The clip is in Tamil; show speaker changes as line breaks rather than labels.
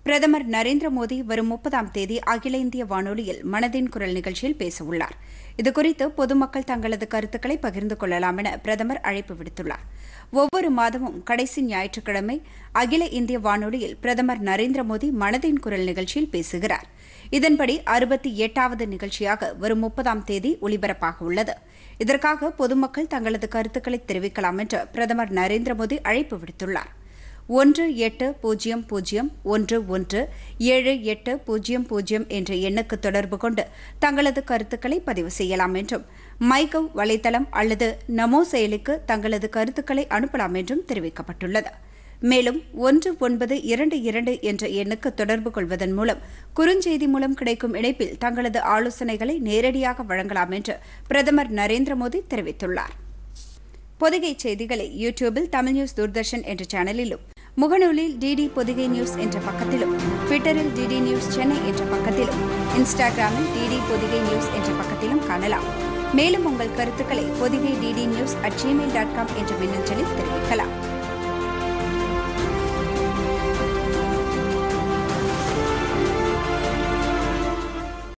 பிரதமர் நரேந்திர மோடி வரும் முப்பதாம் தேதி அகில இந்திய வானொலியில் மனதின் குரல் நிகழ்ச்சியில் பேசவுள்ளார் இதுகுறித்து பொதுமக்கள் தங்களது கருத்துக்களை பகிர்ந்து கொள்ளலாம் என பிரதமர் அழைப்பு விடுத்துள்ளார் ஒவ்வொரு மாதமும் கடைசி ஞாயிற்றுக்கிழமை அகில இந்திய வானொலியில் பிரதமர் நரேந்திர மோடி மனதின் குரல் நிகழ்ச்சியில் பேசுகிறார் இதன்படி அறுபத்தி எட்டாவது நிகழ்ச்சியாக வரும் முப்பதாம் தேதி ஒலிபரப்பாக உள்ளது இதற்காக பொதுமக்கள் தங்களது கருத்துக்களை தெரிவிக்கலாம் என்று பிரதமர் நரேந்திர மோடி அழைப்பு விடுத்துள்ளார் ஒன்று எட்டு பூஜ்ஜியம் பூஜ்ஜியம் ஒன்று ஒன்று ஏழு எட்டு பூஜ்ஜியம் பூஜ்ஜியம் என்ற எண்ணுக்கு தொடர்பு கொண்டு தங்களது கருத்துக்களை பதிவு செய்யலாம் என்றும் மைகவ் வலைதளம் அல்லது நமோ செயலிக்கு தங்களது கருத்துக்களை அனுப்பலாம் என்றும் தெரிவிக்கப்பட்டுள்ளது மேலும் ஒன்று ஒன்பது இரண்டு இரண்டு என்ற எண்ணுக்கு தொடர்பு கொள்வதன் மூலம் குறுஞ்செய்தி மூலம் கிடைக்கும் இணைப்பில் தங்களது ஆலோசனைகளை நேரடியாக வழங்கலாம் என்று பிரதமர் நரேந்திர மோடி தெரிவித்துள்ளார் பொதிகை செய்திகளை யூடியூபில் தமிழ் நியூஸ் தூர்தர்ஷன் என்ற சேனலிலும் முகநூலில் டிடி பொதிகை நியூஸ் என்ற பக்கத்திலும் ட்விட்டரில் டிடி நியூஸ் சென்னை என்ற பக்கத்திலும் இன்ஸ்டாகிராமில் டிடி பொதிகை நியூஸ் என்ற பக்கத்திலும் காணலாம் மேலும் உங்கள் கருத்துக்களை Podhigai DD news at Gmail dot com என்ற மின்னஞ்சலில் தெரிவிக்கலாம்